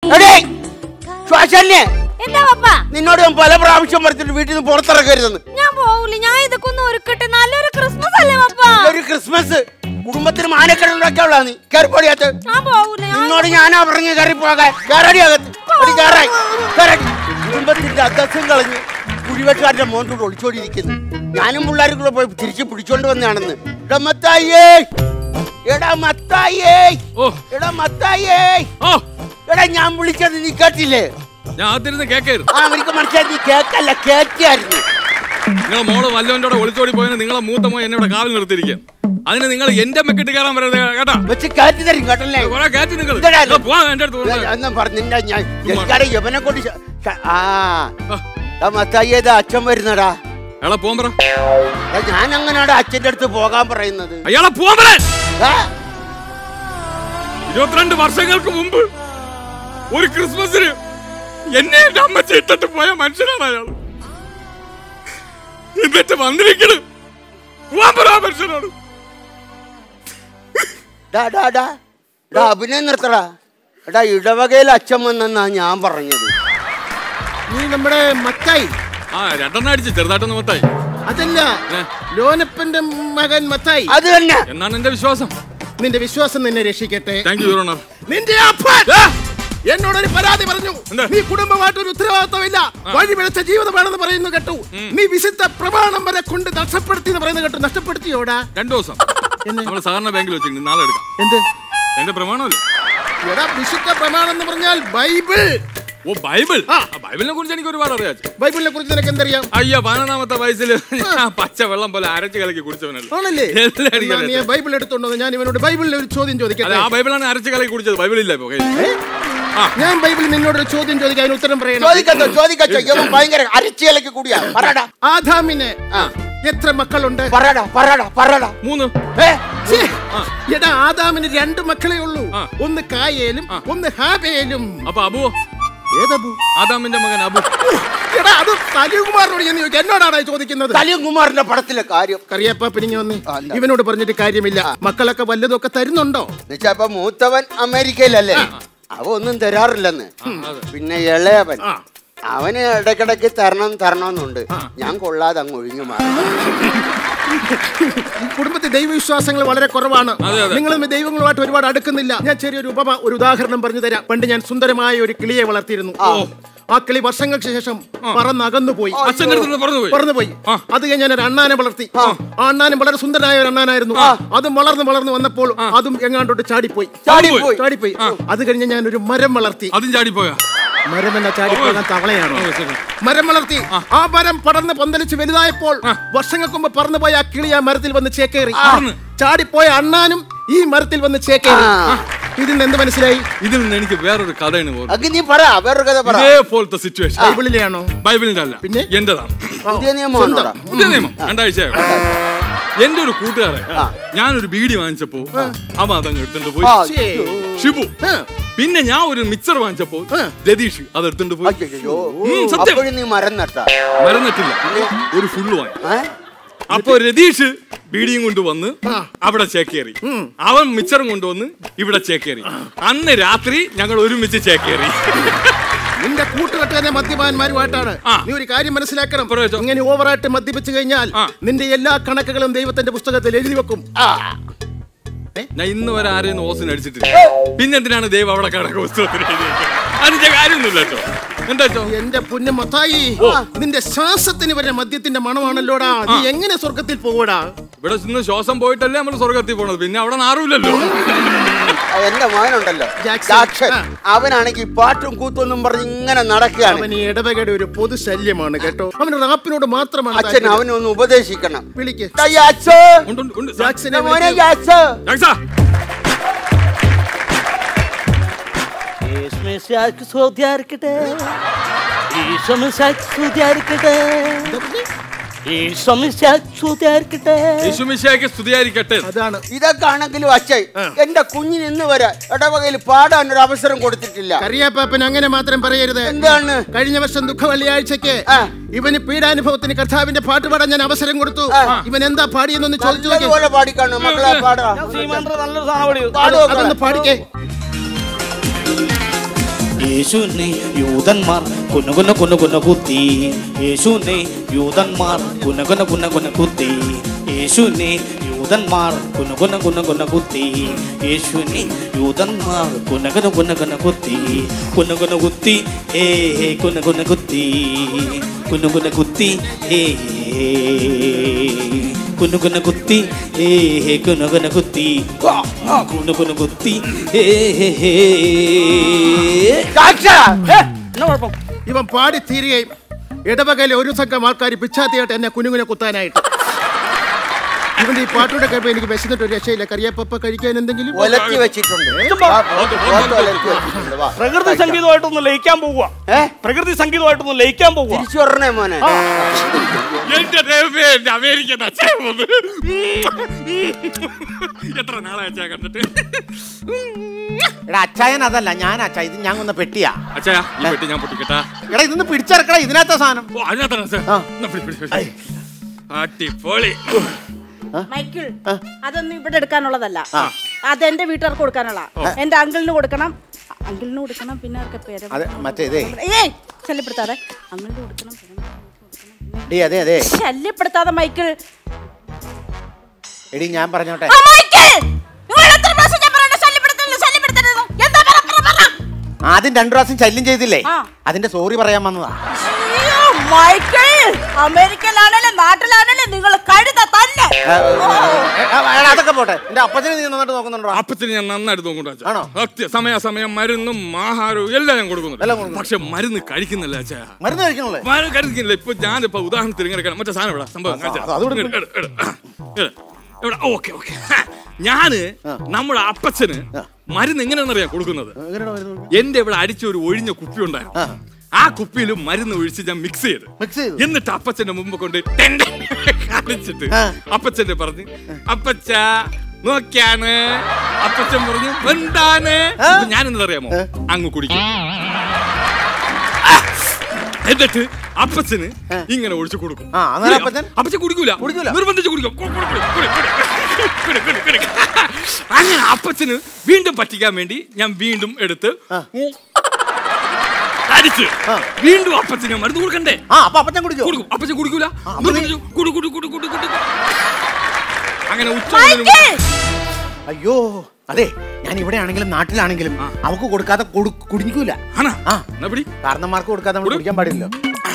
എടേ ശ്വാസല്ലേ എന്താ പപ്പ നിന്നോട് ഞാൻ പല പ്രാവശ്യം പറഞ്ഞിട്ട് വീട്ടിൽ നിന്ന് പുറത്തിറക്കരുതെന്ന് ഞാൻ പോവില്ല ഞാൻ ഇതൊക്കെ ഒന്ന് ഒരുക്കട്ടെ നല്ലൊരു ക്രിസ്മസ് അല്ലേ പപ്പ ഒരു ക്രിസ്മസ് കുടുംബത്തിന് മാനക്കെടുണ്ടാക്കാനുള്ള നീ കയറിപ്പോടിയാത്ത് ഞാൻ പോവില്ല ഞാൻ നിന്നോട് ഞാനാ പറഞ്ഞു കയറി പോകാൻ കയറടി അകത്ത് അടി കയറായി കയറടി കുടുംബത്തിന്റെ അന്തസ്സം കളഞ്ഞ് കുഴിവെട്ടുകാരുടെ മോന്തോട് ഒളിച്ചോടിയിരിക്കുന്നു ഞാനും പിള്ളേരും കൂടെ പോയി തിരിച്ച് പിടിച്ചോണ്ട് വന്നതാണെന്ന് എടാ മത്തായിയേ എടാ മത്തായിയേ ഓ എടാ മത്തായിയേ ഓ എടാ ഞാൻ വിളിച്ചത് നീ കേട്ടില്ലേ ഞാൻ ആത്തിരുന്ന് കേക്കായിരുന്നു ആ അവർക്ക് മനസ്സിലായി നീ കേക്കല്ല കേക്കായിരുന്നു നിങ്ങളെ മോള് വല്ലവന്റെ കൂടെ ഒളിച്ചോടി പോയതിന് നിങ്ങളെ മൂത്ത മോൻ എന്നെ ഇവിടെ കാവൽ നിർത്തിയിരിക്കുക അതിന് നിങ്ങൾ എന്റെ മെക്കിട്ട് കയറാൻ വരരുത് കേട്ടാ വെച്ച് കയറ്റി തരും കേട്ടല്ലേ കുറെ കയറ്റി നിങ്ങൾ ഇതെടാ, ഇത്. പോവാ എന്റെ അടുത്ത് വന്ന്. എന്നാ പറഞ്ഞില്ല ഞാൻ ചുമ്മാ. എനിക്കറിയാം യവനെ കൊണ്ട് ശ- ശ- ആ ആ, എടാ മത്തായിയേതാ അച്ഛൻ വരുന്നടാ അയാളെ പോകാൻ പറ എടാ, ഞാൻ അങ്ങനെയാടാ അച്ഛന്റെ അടുത്ത് പോകാൻ പറയുന്നത് അയാളെ പോകാൻ പറ ഏ? ഇരുപത്തിരണ്ട് വർഷങ്ങൾക്ക് മുമ്പ് ഒരു ക്രിസ്മസിന് എന്നെ എന്റെ അമ്മച്ചി ഇട്ടിട്ട് പോയ മനുഷ്യനാണ് അയാൾ എന്നിട്ട് വന്നിരിക്കണ് പോവാൻ പറ ആ മനുഷ്യനോട് ഡാ, ഡാ, ഡാ. ഡാ, അഭിനയം നിർത്തടാ എടാ ഇടവകയിൽ അച്ഛൻ വന്നെന്നാ ഞാൻ പറഞ്ഞത് നീ നമ്മുടെ മത്തായി ആ രണ്ടെണ്ണം അടിച്ച് ചെറുതായിട്ടൊന്ന് മത്തായി അതല്ല ഏ? ലോനപ്പന്റെ മകൻ മത്തായി അത് തന്നെ എന്നാണ് എന്റെ വിശ്വാസം നിന്റെ വിശ്വാസം നിന്നെ രക്ഷിക്കട്ടെ താങ്ക് യു യുവർ നിന്റെ അപ്പൻ എന്നോടൊരു പരാതി പറഞ്ഞു എന്താ? നീ കുടുംബമായിട്ട് ഒരു ഉത്തരവാദിത്തമില്ല വഴിപിഴച്ച ജീവിതമാണെന്ന് പറയുന്നു കേട്ടു നീ വിശുദ്ധ പ്രമാണം വരെ കൊണ്ട് നഷ്ടപ്പെടുത്തി എന്ന് പറയുന്നത് കേട്ടു നഷ്ടപ്പെടുത്തിയോടാ രണ്ടു ദിവസം നമ്മൾ സാധാരണ ബാങ്കിൽ വെച്ചിട്ടുണ്ട് നാളെ എടുക്കാം എന്ത് എന്റെ പ്രമാണമല്ലേ എടാ വിശുദ്ധ പ്രമാണം എന്ന് പറഞ്ഞാൽ ബൈബിൾ ഓ ബൈബിൾ ആ. ആ, ബൈബിളിനെ കുറിച്ച് എനിക്ക് ഒരുപാട് അറിയാം ബൈബിളിനെ കുറിച്ച് നിനക്ക് എന്തറിയാം അയ്യോ പതിനൊന്നാമത്തെ വയസ്സിൽ ഞാൻ പച്ച വെള്ളം പോലെ അരച്ച് കലക്കി കുടിച്ചവനല്ലേ ആണല്ലേ എല്ലാം എന്നാ നീ എനിക്കറിയാം. ബൈബിൾ എടുത്തോണ്ടോ ഞാൻ ഇവനോട് ബൈബിളിൽ ഒരു ചോദ്യം അല്ല ചോദിക്കട്ടെ ആ ബൈബിളാണ് അരച്ച് കലക്കി കുടിച്ചത് ബൈബിളില്ല ഇപ്പൊ കയ്യിൽ. ആ ഞാൻ ബൈബിളിൽ നിന്നോട് ഒരു ചോദ്യം ചോദിക്കാൻ അതിന് ഉത്തരം പറയണം ചോദിക്കച്ചോ ചോദിക്കച്ചോ ഇവൻ ഭയങ്കര അരച്ചിയലക്ക് കൂടിയാ പറടാ ആദാമിന് ആ. എത്ര മക്കളുണ്ട് പറടാ പറടാ പറടാ മൂന്ന് ഏ ഛേ, എടാ ആദാമിന് രണ്ട് മക്കളെ ഉള്ളൂ ആ. ഒന്ന് കായേലും ഒന്ന് ഹാബേലും അപ്പൊ അബുവോ ഏതബു ആദാമിന്റെ മകൻ അബു എടാ അത് സലികുമാറിനോട് ഞാൻ ചോദിക്കാം എന്നോടാണ് ചോദിക്കുന്നത് കലിയും കുമാറിന്റെ പടത്തിലെ കാര്യം കറിയപ്പ പിരിഞ്ഞു വന്ന് ആ, എന്താ? ഇവനോട് പറഞ്ഞിട്ട് കാര്യമില്ല മക്കളൊക്കെ വല്ലതൊക്കെ തരുന്നുണ്ടോ എന്നുവെച്ചാ ഇപ്പൊ മൂത്തവൻ അമേരിക്കയിലല്ലേ അവ ഒന്നും തരാറില്ലെന്ന് പിന്നെ ഇളയവൻ ആ. അവന് ഇടക്കിടക്ക് തരണം തരണമെന്നുണ്ട് ഞാൻ കൊള്ളാതെ അങ്ങ് ഒഴിഞ്ഞു മാറി ഈ കുടുംബത്തിൽ ദൈവവിശ്വാസങ്ങൾ വളരെ കുറവാണ് അതെ, അതെ. നിങ്ങൾ ദൈവങ്ങളുമായിട്ട് ഒരുപാട് അടുക്കുന്നില്ല ഞാൻ ചെറിയൊരു ഉപമ ഒരു ഉദാഹരണം പറഞ്ഞു തരാം പണ്ട് ഞാൻ സുന്ദരമായ ഒരു കിളിയെ വളർത്തിയിരുന്നു ആ കിളി വർഷങ്ങൾക്ക് ശേഷം പറന്നകന്നു പോയി അച്ഛൻ്റെ അടുത്ത് നിന്ന് പറഞ്ഞു പോയി പറന്നുപോയി ആ. അത് കഴിഞ്ഞ് ഞാൻ ഒരു അണ്ണാനെ വളർത്തി ആ അണ്ണാനും വളരെ സുന്ദരനായ ഒരു അണ്ണാനായിരുന്നു അതും വളർന്ന് വളർന്ന് വന്നപ്പോൾ അതും എങ്ങാണ്ടോട്ട് ചാടിപ്പോയി ചാടിപ്പോയി. ചാടിപ്പോയി അത് കഴിഞ്ഞ് ഞാൻ ഒരു മരം വളർത്തി അതും ചാടിപ്പോയാ മരം എന്ന ചാടിപ്പോകാൻ തവളയാണോ ഓ, ശരി. മരം വളർത്തി ആ മരം പടർന്ന് പന്തലിച്ച് വലുതായപ്പോൾ വർഷങ്ങൾക്ക് മുമ്പ് പറന്നുപോയ ആ കിളി ആ മരത്തിൽ വന്ന് ചേക്കേറി ചാടിപ്പോയ അണ്ണാനും ഈ മരത്തിൽ വന്ന് ചേക്കേറി ആ. ഇതിൽ നിന്ന് എന്ത് മനസ്സിലായി ഇതിൽ നിന്ന് എനിക്ക് വേറൊരു കഥയാണ് പോകുന്നത് അത് നീ പറ വേറൊരു കഥ പറ ഇതേപോലത്തെ സിറ്റുവേഷൻ ബൈബിളിലെയാണോ ബൈബിളിന്റെ അല്ല പിന്നെ? എന്റേതാണ് പുതിയ നിയമമാണോടാ പുതിയ നിയമം രണ്ടാഴ്ച എന്റെ ഒരു കൂട്ടുകാരൻ ഞാനൊരു ബീഡി വാങ്ങിച്ചപ്പോ അവൻ അതങ്ങ് എടുത്തോണ്ട് പോയി ആ, ശ്ശേ. ഷിബു ആ. പിന്നെ ഞാൻ ഒരു മിക്സർ വാങ്ങിച്ചപ്പോ ആ. രതീഷ് അത് എടുത്തോണ്ട് പോയി അയ്യയ്യോ. ഉം, സത്യം. അപ്പോഴും നീ മരം നട്ടാ മറന്നിട്ടില്ല ഒരു ഫുള്ള് വാങ്ങി ഏ? അപ്പൊ രതീഷ് ബീഡിയും കൊണ്ട് വന്ന് ആ. അവിടെ ചേക്കേറി അവൻ മിച്ചറും കൊണ്ടുവന്ന് ഇവിടെ ചേക്കേറി അന്ന് രാത്രി ഞങ്ങൾ ഒരുമിച്ച് ചേക്കേറി നിന്റെ കൂട്ടുകെട്ടുകാരെ മദ്യപാന്മാരുമായിട്ടാണ് ആ. നീ ഒരു കാര്യം മനസ്സിലാക്കണം പറയച്ചോ. ഇങ്ങനെ ഓവറായിട്ട് മദ്യപിച്ചു കഴിഞ്ഞാൽ ആ. നിന്റെ എല്ലാ കണക്കുകളും ദൈവത്തിന്റെ പുസ്തകത്തിൽ എഴുതി വെക്കും ആ. ഞാൻ ഇന്ന് വരെ ആരെയും ഓസിന് അടിച്ചിട്ടില്ല പിന്നെന്തിനാണ് ദൈവം അവിടെ കണക്ക് പുസ്തകത്തിന് എഴുതിയേക്കുന്നത്? അതിന്റെ കാര്യമൊന്നുമില്ല കേട്ടോ എന്താ വെച്ചോ എന്റെ പുണ്യ മത്തായി നിന്റെ ശ്വാസത്തിന് വരെ മദ്യത്തിന്റെ മണമാണല്ലോടാ നീ എങ്ങനെ സ്വർഗത്തിൽ പോകൂടാ ഇവിടെ നിന്ന് ശ്വാസം പോയിട്ടല്ലേ നമ്മൾ സ്വർഗത്തിൽ പോണത് പിന്നെ അവിടെ നാറുമില്ലല്ലോ എന്റെ മകനുണ്ടല്ലോ ജാക്സൺ. ജാക്സൺ ആ. അവനാണെങ്കിൽ പാട്ടും കൂത്തൊന്നും പറഞ്ഞ് ഇങ്ങനെ നടക്കുകയാണ് അവൻ ഈ ഇടവകയുടെ ഒരു പൊതു ശല്യമാണ് കേട്ടോ അവന് റാപ്പിനോട് മാത്രമാണ് അച്ഛൻ താല്പര്യം. അവനെ ഒന്ന് ഉപദേശിക്കണം വിളിക്ക് ദാ ജാക്സൺ. ഉണ്ട്, ഉണ്ട്, ഉണ്ട്. ജാക്സനെ മോനെ വിളിക്ക്. ജാക്സൺ. ജാക്സാ, യേശുമിശിഹായ്ക്ക് സ്തുതിയായിരിക്കട്ടെ. ഈശോമിശിഹായ്ക്ക് സ്തുതിയായിരിക്കട്ടെ. ഈശോമിശിഹായ്ക്ക് സ്തുതിയായിരിക്കട്ടെ. യേശുമിശിഹായ്ക്ക് സ്തുതിയായിരിക്കട്ടെ അതാണ് ഇതൊക്കെ ആണെങ്കിലും അച്ഛൻ എന്റെ കുഞ്ഞിന് ഇന്ന് വരെ ഇടവകയിൽ പാടാൻ ഒരു അവസരം കൊടുത്തിട്ടില്ല കറിയാപ്പാപ്പൻ അങ്ങനെ മാത്രം പറയരുത് എന്താണ് കഴിഞ്ഞ വർഷം ദുഃഖ വെള്ളിയാഴ്ചക്ക് ആ. ഇവന് പീഡാനുഭവത്തിന് കർത്താവിന്റെ പാട്ട് പാടാൻ ഞാൻ അവസരം കൊടുത്തു ആ. ഇവൻ എന്താ പാടിയെന്നൊന്ന് ചോദിച്ചു നോക്കി നല്ലതുപോലെ പാടിക്കാണു മക്കളെ പാടാ ഞാൻ ശ്രീമാന്റെ നല്ലൊരു സാധനം പാടി പാടുവോ അതൊന്ന് പാടിക്കേ യേശുവിനെ യൂതന്മാർ കുനുകുന കുനുകുന കുത്തി യേശുവിനെ യൂതന്മാർ കുനുകുന കുന കുന കുത്തി യേശുവിനെ യൂതന്മാർ കുനുകുന കുന കുന കുത്തി യേശുവിനെ യൂതന്മാർ കുനകുന കുന കുന കുത്തി കുനുകുന കുത്തി ഏ കുനുകുന കുത്തി കുനുകുന കുത്തി ഏ കുനുകുന കുത്തി ഏ കുനുകുന കുത്തി കുനുകുന കുത്തി ഏ എന്നാ കുഴപ്പം ഇവൻ പാടി തീരുകയും ഇടവകയിലെ ഒരു സംഘം ആൾക്കാർ പിച്ചാത്തിയായിട്ട് എന്നെ കുനുകുനെ കുത്താനായിട്ട് ഇവന്റെ ഈ പാട്ടൂടെ കേൾപ്പോ എനിക്ക് വിശന്നിട്ട് ഒരു രക്ഷയില്ല കറിയപ്പ കഴിക്കാൻ എന്തെങ്കിലും ഒലത്തി വെച്ചിട്ടുണ്ട് വാ, പോത്ത് ഒലത്തി വെച്ചിട്ടുണ്ട്, വാ. പ്രകൃതി സംഗീതമായിട്ടൊന്ന് ലയിക്കാൻ പോവുക ഏ? പ്രകൃതി സംഗീതമായിട്ടൊന്ന് ലയിക്കാൻ പോവുക തിരിച്ചു വരണേ മോനെ എന്റെ ദൈവമേ എന്റെ അമേരിക്കൻ അച്ഛൻ വന്ന് എത്ര നാളായി അച്ഛാ കണ്ടിട്ട് എടാ അച്ചായൻ അതല്ല ഞാൻ അച്ഛാ ഇത് ഞാൻ കൊന്ന പെട്ടിയാ അച്ഛാ ഈ പെട്ടി ഞാൻ പൊട്ടിക്കട്ടാ എടാ ഇതൊന്ന് പിടിച്ചെടുക്കടാ ഇതിനകത്ത സാധനം ഓ അതിനകത്താണ് അച്ഛാ എന്നാ പിടി, പിടി, പിടി. അടിപൊളി മൈക്കിൾ അതൊന്നും ഇവിടെ എടുക്കാനുള്ളതല്ല അതെന്റെ വീട്ടുകാർക്ക് കൊടുക്കാനുള്ള എന്റെ അങ്കിളിന് കൊടുക്കണം അങ്കിളിന് കൊടുക്കണം പിന്നെ അവർക്ക് പേര് അതെ മറ്റേ ഇതേ ഏയ് ശല്യപ്പെടുത്താതെ അങ്കിളിന് കൊടുക്കണം പിന്നെ ഡി അതെ അതെ ശല്യപ്പെടുത്താതെ മൈക്കിൾ എടി ഞാൻ പറഞ്ഞോട്ടെ ആ, മൈക്കിൾ! നിങ്ങളോട് എത്ര പ്രാവശ്യം ഞാൻ പറയണ്ടേ ശല്യപ്പെടുത്തരുത്, ശല്യപ്പെടുത്തരുത്? എന്താ പറ, പറ, പറ? ആദ്യം രണ്ടു പ്രാവശ്യം ശല്യം ചെയ്തില്ലേ ആ. അതിന്റെ സോറി പറയാൻ വന്നതാ അയ്യോ, മൈക്കിൾ അമേരിക്കയിലാണേലും നാട്ടിലാണേലും നിങ്ങൾ കഴുത തന്നെ ഏ, എടാ, അതൊക്കെ പോട്ടെ എന്റെ അപ്പച്ചനെ നീ നന്നായിട്ട് നോക്കുന്നുണ്ടോ അപ്പത്തിന് ഞാൻ നന്നായിട്ട് നോക്കുന്നുണ്ട് അച്ഛാ ആണോ? സത്യം സമയാസമയം മരുന്നും ആഹാരവും എല്ലാം ഞാൻ എല്ലാം കൊടുക്കുന്നുണ്ട് കൊടുക്കുന്നുണ്ട്. പക്ഷെ മരുന്ന് കഴിക്കുന്നില്ല അച്ഛാ മരുന്ന് കഴിക്കണല്ലേ മരുന്ന് കഴിക്കുന്നില്ല ഇപ്പൊ ഞാനിപ്പോ ഉദാഹരണത്തിന് ഇങ്ങനെ കാണാം. മറ്റേ സാധനം ഇവിടെ സംഭവം കാണിച്ചു അത് അതുകൂടെ ഇങ്ങട് ഇട്, ഇട്, ആ, ഇട്. ഇവിടെ ഓക്കെ ഓക്കെ ഞാന് നമ്മുടെ അപ്പച്ചന് മരുന്ന് എങ്ങനെയാണെന്നറിയാം കൊടുക്കുന്നത് എങ്ങനെയാ മരുന്ന് എന്റെ ഇവിടെ അടിച്ച ഒരു ഒഴിഞ്ഞ കുപ്പി ഉണ്ടായിരുന്നു ആ കുപ്പിയിൽ മരുന്ന് ഒഴിച്ച് ഞാൻ മിക്സ് ചെയ്ത് മിക്സ് ചെയ്തു എന്നിട്ട് അപ്പച്ചന്റെ മുമ്പ് കൊണ്ട് ടെൻഡൻ കാണിച്ചിട്ട് ആ. അപ്പച്ചന്റെ പറഞ്ഞു അപ്പച്ച നോക്കിയാണ് അപ്പച്ചൻ പറഞ്ഞു എന്താണ് ഞാൻ എന്നറിയാമോ അങ്ങ് കുടിക്കും എന്നിട്ട് അപ്പച്ചന് ഇങ്ങനെ ഒഴിച്ചു കൊടുക്കും ആ, അങ്ങനെ അപ്പച്ചൻ? അപ്പച്ചൻ കുടിക്കൂല കുടിക്കൂല? നിർബന്ധിച്ച് കുടിക്കും കു- കുടി, കുടി, കുടി, കുടി. കുടി, കുടി, കുടി. അങ്ങനെ അപ്പച്ചന് വീണ്ടും പറ്റിക്കാൻ വേണ്ടി ഞാൻ വീണ്ടും എടുത്ത് അടിച്ച് വീണ്ടും അപ്പച്ചന് മരുന്ന് കൊടുക്കണ്ടേ ആ അപ്പൊ അപ്പച്ചൻ കുടിക്കോ കൊടുക്കും അപ്പച്ചൻ കുടിക്കൂല അപ്പൊ നിർബന്ധിച്ച് കുടി കുടി കുടി കുടി കുടി കുടി. അങ്ങനെ ഉച്ച മൈക്കിൾ അയ്യോ അതെ ഞാൻ ഇവിടെ ആണെങ്കിലും നാട്ടിലാണെങ്കിലും അവക്ക് കൊടുക്കാതെ കൊടു- കുടിക്കൂല ആണോ ആ. എന്നാ പിടി കാരണന്മാർക്ക് കൊടുക്കാതെ നമ്മൾ കുടി. കുടിക്കാൻ പാടില്ലല്ലോ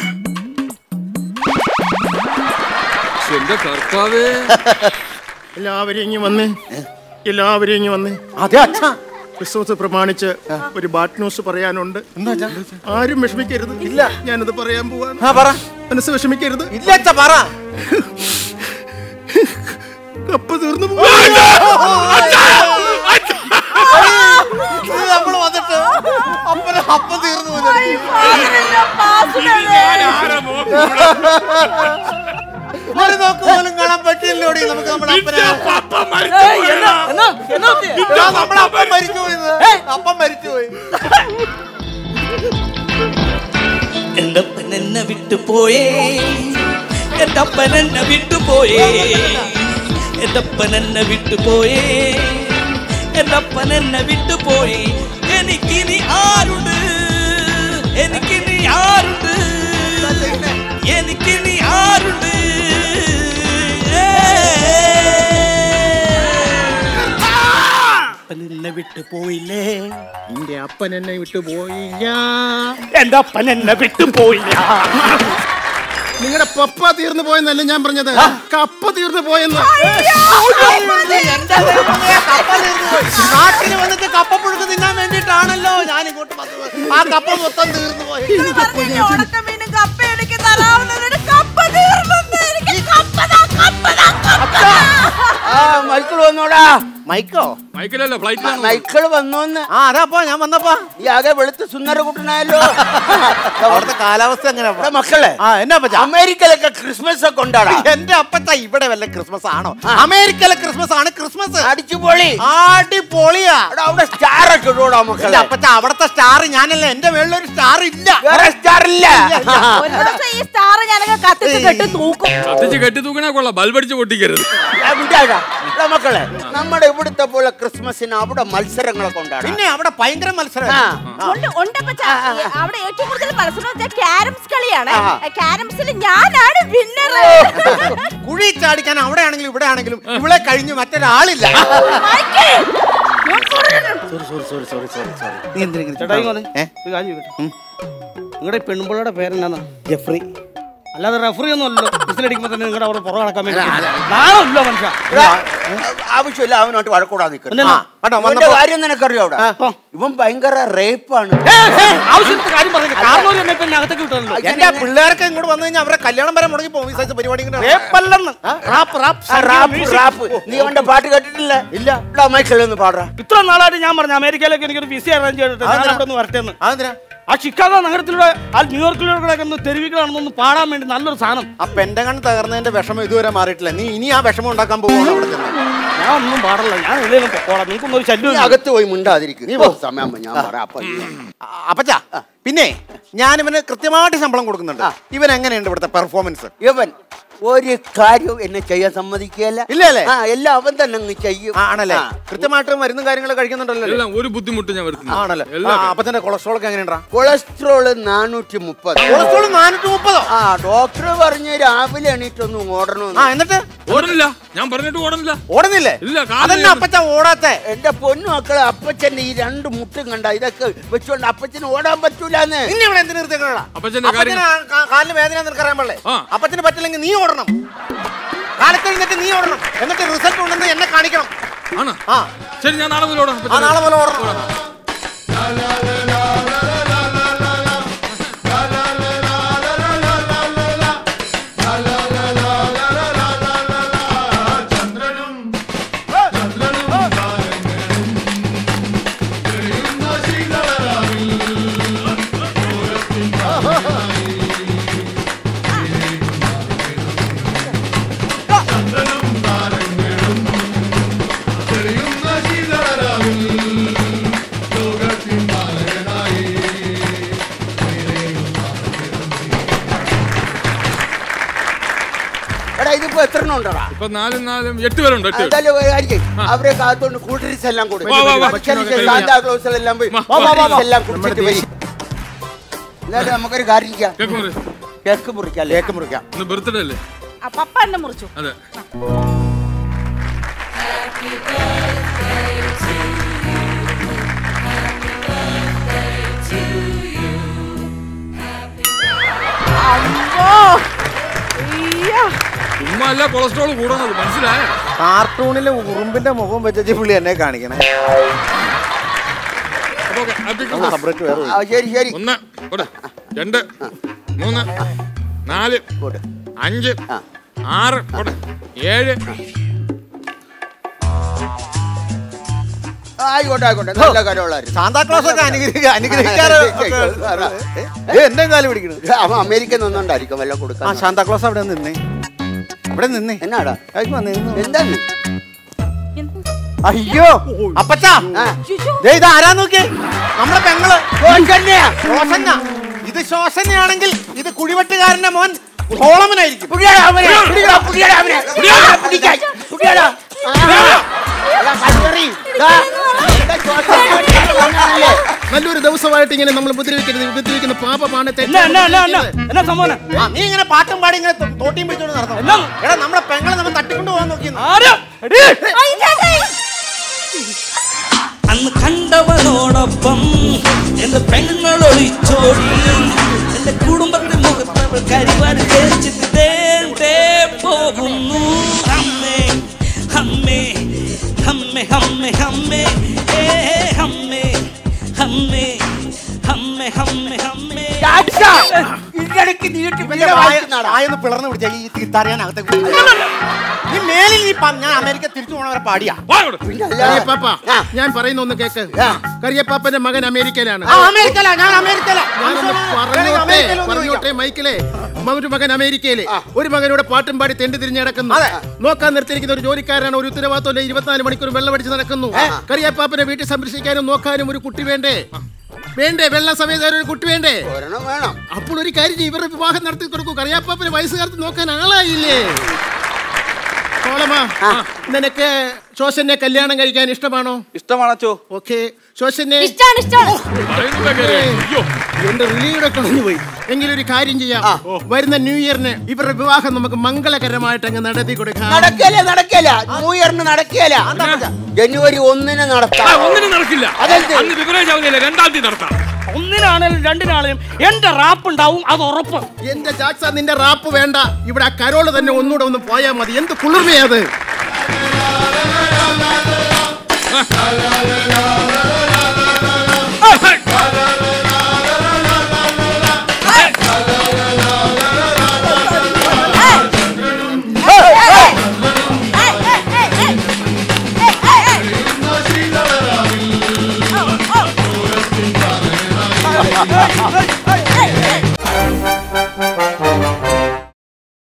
എന്റെ കർത്താവേ എല്ലാവരും ഇങ്ങി വന്ന് എല്ലാവരും ഇങ്ങി വന്ന് അതെ അച്ഛാ ക്രിസ്മസ് പ്രമാണിച്ച് ഒരു ബാഡ് ന്യൂസ് പറയാനുണ്ട് എന്താ അച്ഛാ ആരും വിഷമിക്കരുത് ഇല്ല. ഞാനത് പറയാൻ പോവാണ് ആ പറ മനസ്സ് വിഷമിക്കരുത് ഇല്ല അച്ഛാ പറ കപ്പ തീർന്നു നമ്മൾ വന്നിട്ട് അപ്പന അപ്പം തീർന്നു പോയി. ഞാൻ ആരാ നോക്കുന്നത്? ഒരു നോക്ക് പോലും കാണാൻ പറ്റില്ലല്ലോടി നമുക്ക് നമ്മുടെ അപ്പനെ നിന്റെ പപ്പ മരിച്ചു പോയടാ. എടാ, നമ്മുടെ അപ്പം മരിച്ചു പോയത് അപ്പം മരിച്ചു പോയി എന്റെ അപ്പൻ എന്നെ വിട്ടുപോയേ എന്റെ അപ്പൻ എന്നെ വിട്ടുപോയേ എന്റെ അപ്പൻ എന്നെ വിട്ടുപോയേ എന്റെ അപ്പൻ എന്നെ വിട്ടുപോയി എനിക്കിനി ആരുണ്ട് എനിക്കിനി ആരുണ്ട് എനിക്കിനി ആരുണ്ട് അപ്പൻ എന്നെ വിട്ടുപോയില്ലേ എന്റെ അപ്പൻ എന്നെ വിട്ടു പോയില്ല എന്റെ അപ്പൻ എന്നെ വിട്ടുപോയില്ല നിങ്ങളുടെ പപ്പ തീർന്നു പോയെന്നല്ല ഞാൻ പറഞ്ഞത് കപ്പ തീർന്നു പോയെന്ന് എന്റെ ദൈവമേ, കപ്പ തീർന്നു പോയി. നാട്ടിൽ വന്നിട്ട് കപ്പ പുഴുക്ക് തിന്നാൻ വേണ്ടിയിട്ടാണല്ലോ ഞാൻ ഇങ്ങോട്ട് വന്നത് ആ കപ്പ മൊത്തം തീർന്നു പോയി ഉണക്കമീനും കപ്പ എനിക്ക് തരാവുന്നതിന് കപ്പ തീർന്നെന്ന് എനിക്ക് കപ്പ താ, കപ്പ താ, കപ്പ താ. ആ മൈക്കിൾ വന്നോടാ മൈക്കോ മൈക്കിലല്ല ഫ്ലൈറ്റിലാണ് മൈക്കിൾ വന്നോന്ന് ആ അതാപ്പോ ഞാൻ വന്നപ്പോ ഈ ആകെ വെളുത്ത് സുന്ദര കുട്ടനായല്ലോ അവിടുത്തെ കാലാവസ്ഥ എങ്ങനെയാ ഇവിടെ മക്കളെ ആ എന്നാ അപ്പച്ചാ അമേരിക്കയിലൊക്കെ ക്രിസ്മസ് ഒക്കെ ഉണ്ടാടാ എന്റെ അപ്പച്ച ഇവിടെ വല്ല ക്രിസ്മസ് ആണോ അമേരിക്കയിലെ ക്രിസ്മസ് ആണ് ക്രിസ്മസ് അടിച്ചുപൊളി അടിപൊളിയാ എടാ, അവിടെ സ്റ്റാർ ഒക്കെ ഇടൂടാ എന്റെ മക്കളെ അപ്പച്ച അവിടത്തെ സ്റ്റാർ ഞാനല്ല എന്റെ മേളിലൊരു സ്റ്റാർ ഇല്ല വേറെ സ്റ്റാർ ഇല്ല ഒരു ദിവസം ഈ സ്റ്റാർ ഞാനൊക്കെ കത്തിച്ച് കെട്ടി തൂക്കും കത്തിച്ച് കെട്ടി തൂക്കണേ കൊള്ളാം ബൾബടിച്ച് പൊട്ടിക്കരുത് ആ, വിടാടാ. എടാ, മക്കളെ നമ്മുടെ ഇവിടുത്തെ പോലെ ക്രിസ്മസിന് അവിടെ മത്സരങ്ങളൊക്കെ ഉണ്ടാണ് പിന്നെ അവിടെ ഭയങ്കര മത്സരം ആ. ഉണ്ട് ഉണ്ട് അപ്പച്ചാ. അവിടെ ഏറ്റവും കൂടുതൽ മത്സരം വെച്ചാൽ ക്യാരംസ് കളിയാണ് ആ. ക്യാരംസിൽ ഞാനാണ് വിന്നർ കുഴി ചാടിക്കാൻ അവിടെ ആണെങ്കിലും ഇവിടെ ആണെങ്കിലും ഇവിടെ കഴിഞ്ഞ് മറ്റൊരാളില്ല sorry sorry sorry sorry sorry നീ എന്തിനാ ചേട്ടാ ഇങ്ങ് വന്നേ. ഏ? ഒരു കാര്യം ചോദിക്കട്ടെ? നിങ്ങളുടെ ഈ പെൺപിള്ളയുടെ പേരെന്നാ ജെഫ്രി അല്ലാതെ റെഫറി ഒന്നും അല്ലല്ലോ വിസിലടിക്കുമ്പോ തന്നെ നിങ്ങളുടെ അവിടെ പുറകെ നടക്കാൻ വേണ്ടി നാണമില്ല മനുഷ്യ എടാ, ആവശ്യമില്ല അവനോട്ട് വഴക്കൂടാ നിൽക്കുന്നു എന്തിനാ? കേട്ടോ, ഇവന്റെ വന്നപ്പോ- കാര്യം നിനക്കറിയോ അവിടെ ഇവൻ ഭയങ്കര റേപ്പാണ് ആവശ്യത്തിന് കാര്യം പറഞ്ഞില്ല കാരണം എന്നെ ഇപ്പൊ അകത്തേക്ക് വിട്ടല്ലോ എന്റെ പിള്ളേർക്ക് ഇങ്ങോട്ട് വന്നു കഴിഞ്ഞാൽ അവരെ കല്യാണം വരെ മുടങ്ങി പോകും ഈ സൈസ് പരിപാടി ഇങ്ങനെ റേപ്പല്ലെന്ന് റാപ്പ് റാപ്പ് ആ, റാപ്പ് റാപ്പ് നീ അവന്റെ പാട്ട് കേട്ടിട്ടില്ല ഇല്ല ഇവിടെ മൈക്കിളൊന്ന് പാടാ ഇത്ര നാളായിട്ട് ഞാൻ പറഞ്ഞു അമേരിക്കയിലേക്ക് എനിക്കൊരു വിസ അറേഞ്ച് ചെയ്തിട്ട് ഞാൻ അതെന്തിനാ? അവിടെ ഒന്ന് വരട്ടെ എന്ന് അതെന്തിനാ ആ ഷിക്കാഗോ നഗരത്തിലൂടെ ആ ന്യൂയോർക്കിലൂടെ ഒന്ന് തെരുവികളാണെന്നൊന്ന് പാടാൻ വേണ്ടി നല്ലൊരു സാധനം ആ പെൻഡഗൺ തകർന്നതിന്റെ വിഷമം ഇതുവരെ മാറിയിട്ടില്ല നീ ഇനി ആ വിഷമം ഉണ്ടാക്കാൻ പോവുകയാണ് അവിടെ ചെന്ന് ഞാൻ ഒന്നും പാടില്ല ഞാൻ എവിടെയും പോടാം നിങ്ങൾക്കൊന്നും ഒരു നീ ശല്യം അകത്ത് പോയി മിണ്ടാതിരിക്കും നീ പോ സമയം ഞാൻ പറയാം അപ്പൊ നീ- അപ്പച്ചാ പിന്നെ ഞാൻ ഇവന് കൃത്യമായിട്ട് ശമ്പളം കൊടുക്കുന്നുണ്ട് ഇവൻ എങ്ങനെയുണ്ട് ഇവിടുത്തെ പെർഫോമൻസ് ഇവൻ ഒരു കാര്യവും എന്നെ ചെയ്യാൻ സമ്മതിക്കുകയല്ല ഇല്ല അല്ലേ? ആ എല്ലാം അവൻ തന്നെ അങ്ങ് ചെയ്യും ആണല്ലേ ആ. കൃത്യമായിട്ട് മരുന്നും കാര്യങ്ങളും കഴിക്കുന്നുണ്ടല്ലോ അല്ലേ? എല്ലാം ഒരു ബുദ്ധിമുട്ട് ഞാൻ വരുത്തുന്നു ആണല്ലേ എല്ലാം ആ, അപ്പച്ചന്റെ കൊളസ്ട്രോൾ ഒക്കെ എങ്ങനെയുണ്ടാ കൊളസ്ട്രോള് നാനൂറ്റി മുപ്പത് കൊളസ്ട്രോൾ നാനൂറ്റി മുപ്പതോ ആ ഡോക്ടർ പറഞ്ഞ് രാവിലെ എണീറ്റൊന്ന് ആ ഓടണമെന്ന് എന്നിട്ട് ഓടണില്ല ഞാൻ പറഞ്ഞിട്ട് ഓടണില്ല ഓടുന്നില്ലേ ഇല്ല, കാലിന് അതന്നെ അപ്പച്ച ഓടാത്തെ എന്റെ പൊന്നു മക്കളെ അപ്പച്ചന്റെ ഈ രണ്ട് മുട്ടും കണ്ട ഇതൊക്കെ വെച്ചോണ്ട് അപ്പച്ചന് ഓടാൻ പറ്റൂലെന്ന് നിന്നെ ഇവിടെ എന്തിനു നിർത്തിക്കണടാ അപ്പച്ചന്റെ കാര്യം- അപ്പച്ചന് ആ കാ- കാലിന് വേദന നിനക്കറിയാൻ പാടില്ലേ ആ. അപ്പച്ചന് പറ്റില്ലെങ്കിൽ നീ ഓടണം കാലത്ത് എഴുന്നേറ്റ് നീ ഓടണം എന്നിട്ട് റിസൾട്ട് ഉണ്ടെന്ന് എന്നെ കാണിക്കണം ആണ് ആ ശരി ഞാൻ നാളെ മുതൽ ഓടാം ആ നാളെ പോലെ ഓടണം എടാ ഇതിപ്പോ എത്ര എണ്ണം ഉണ്ടടാ ഇപ്പൊ നാലും നാലും എട്ട് പേരുണ്ട് എട്ട് പേര്. എന്തായാലും ഒരു കാര്യം ചെയ്യ്. അവരെ കാത്തോണ്ട് കൂട്ടരിസ് എല്ലാം കൊടുക്കും വാ, വാ, വാ. ഭക്ഷണിച്ച് സാന്താ ക്ലോസ് എല്ലാം പോയി വാ, വാ, വാ, വാ. കൂട്ടരിസ് എല്ലാം കുടിച്ചിട്ട് വരും എന്നാലും നമുക്കൊരു കാര്യം ചെയ്യാം കേക്ക് മുറി. കേക്ക് മുറിക്കാം കേക്ക് മുറിക്കാം ഇന്ന് ബർത്ത്ഡേ അല്ലേ ആ പപ്പ എന്നെ മുറിച്ചു അതെ അമ്മോ അയ്യോ. ചുമ്മാ അല്ല കൊളസ്ട്രോൾ കൂടണത് മനസ്സിലായോ കാർട്ടൂണിലെ ഉറുമ്പിന്റെ മുഖം വെച്ചു പുള്ളി എന്നെ കാണിക്കണേ അപ്പൊ ഓക്കേ, happy Christmas. സെപ്പറേറ്റ് വേറെ ആ, ശരി ശരി ഒന്ന് കൊടു. രണ്ട് മൂന്ന് നാല് കൊടു. അഞ്ച് ആ. ആറ് കൊടു. ഏഴ് ആയിക്കോട്ടെ ആയിക്കോട്ടെ നല്ല കാര്യമുള്ളായിരുന്നു സാന്താക്ലോസ് ഒക്കെ അനുഗ്രഹിക്കുക അനുഗ്രഹിക്കാറ് എന്റെ കാലം പിടിക്കണു അവൻ അമേരിക്കൻ ഒന്നുണ്ടായിരിക്കും വല്ലതും ആ കൊടുക്കാൻ സാന്താക്ലോസ് അവിടെ നിന്നേ അവിടെ നിന്നേ എന്നാടാ അതിക്ക് വന്നേ, നിന്ന്. എന്താണ് എന്ത്? അയ്യോ അപ്പച്ചാ ആ. ശുശു. ദേ ഇത് ആരാ നോക്കിയേ നമ്മുടെ പെങ്ങള് ശോശന്യ. ശോശന ഇത് ശോശനയാണെങ്കിൽ ഇത് കുഴിവെട്ടുകാരന്റെ മോൻ സോളമനായിരിക്കും പുടിയടാ അവനെ, പുടിയടാ, പുടിയടാ അവനെ. പുടിയടാ, പിടിക്കാൻ, പുടിയടാ. ആ. എടാ, കല്ലേറി. ദാ, ഇവിടെ ശോശനയായിട്ട് വന്നതല്ലേ? നല്ലൊരു ദിവസമായിട്ട് ഇങ്ങനെ നമ്മൾ ഉപദ്രവിക്കരുത് ഉപദ്രവിക്കുന്ന പാപമാണ് തെറ്റ്. എന്നാ എന്നാ എന്നാ എന്നാ എന്നാ സംഭവം ആ, നീ ഇങ്ങനെ പാട്ടും പാടി ഇങ്ങനെ തോ- തോട്ടിയും പിടിച്ചോണ്ട് നടന്നു എന്നാ? എടാ നമ്മുടെ പെങ്ങളെ നമ്മൾ തട്ടിക്കൊണ്ട് പോകാൻ നോക്കിയെന്ന് ആരാ എടീ. ഐ, ചേട്ടാ. അന്ന് കണ്ടവനോടൊപ്പം എന്റെ പെങ്ങൾ ഒളിച്ചോടി എന്റെ കുടുംബത്തെ മുഖത്തവൾ കരിവാരി തേച്ചിട്ട് തേണ്ടേ പോകുന്നു അമ്മേ അമ്മേ അമ്മേ അമ്മേ അമ്മേ ഏ അമ്മേ അമ്മേ അമ്മേ അമ്മേ അമ്മേ ചാച്ചാ, ഇതിനിടയ്ക്ക് നീട്ടി പിന്നെ വായിക്കുന്നാടാ. ആയൊന്ന് പിളർന്ന് പിടിച്ച ഈ തീർത്തറിയാനകത്തേക്ക് നീ മേലിൽ നീ പ- ഞാൻ അമേരിക്ക തിരിച്ചു പോണവരെ പാടിയാ വാ ഇങ്ങോട്ട്. പിന്നെ അല്ല. കറിയപ്പാപ്പ ആ. ഞാൻ പറയുന്ന ഒന്ന് കേക്ക് ആ. കറിയപ്പാപ്പന്റെ മകൻ അമേരിക്കയിലാണ് ആ അമേരിക്കല ഞാൻ അമേരിക്കല ഞാനൊന്ന് പറഞ്ഞോട്ടെ പറഞ്ഞോട്ടെ മൈക്കിലെ ഒരു മകൻ അമേരിക്കയിലെ ഒരു മകനോട് പാട്ടും പാടി തെണ്ടി തിരിഞ്ഞ് നടക്കുന്നു അതെ. നോക്കാൻ നിർത്തിയിരിക്കുന്ന ഒരു ജോലിക്കാരനാണ് ഒരു ഉത്തരവാദിത്തം ഇരുപത്തിനാല് മണിക്കൂർ വെള്ളമടിച്ച് നടക്കുന്നു കറിയപ്പാപ്പനെ വീട്ടിൽ സംരക്ഷിക്കാനും നോക്കാനും ഒരു കുട്ടി വേണ്ടേ വേണ്ടേ വെള്ളം സമയത്ത് ഒരു കുട്ടി വേണ്ടേ ഒരെണ്ണം വേണം അപ്പോൾ ഒരു കാര്യം ചെയ്യ്, ഇവരുടെ വിവാഹം നടത്തി കൊടുക്കൂ കറിയാപ്പാപ്പന് വയസ്സുകാലത്ത് നോക്കാൻ ആളായില്ലേ കോളമാ നിനക്ക് ശോശനെ കല്യാണം കഴിക്കാൻ ഇഷ്ടമാണോ ഇഷ്ടമാണച്ചോ ഓക്കെ ശോശനെ ഇഷ്ടാണ് ഇഷ്ടാണ് പറയുന്നില്ല കാര്യം. അയ്യോ എന്റെ റിലീയുടെ കളഞ്ഞു പോയി എങ്കിലൊരു കാര്യം ചെയ്യാം വരുന്ന ന്യൂ ഇയറിന് ഇവരുടെ വിവാഹം നമുക്ക് മംഗളകരമായിട്ട് അങ്ങ് നടത്തി കൊടുക്കാം നടക്കല നടക്കല ന്യൂ ഇയറിന് നടക്കല ജനുവരി ഒന്നിന് ആ, നടത്താം ഒന്നിനും നടക്കില്ല അതെന്ത്? അന്ന് ബിബ്രവരി അവധിയല്ല രണ്ടാം തീയതി നടത്താം ഒന്നിനാണേലും രണ്ടിനാണേലും എന്റെ റാപ്പ് ഉണ്ടാവും അത് ഉറപ്പ് എന്റെ ജാക്സ നിന്റെ റാപ്പ് വേണ്ട ഇവിടെ ആ കരോള് തന്നെ ഒന്നുകൂടെ ഒന്ന് പോയാൽ മതി എന്ത് കുളിർമയത്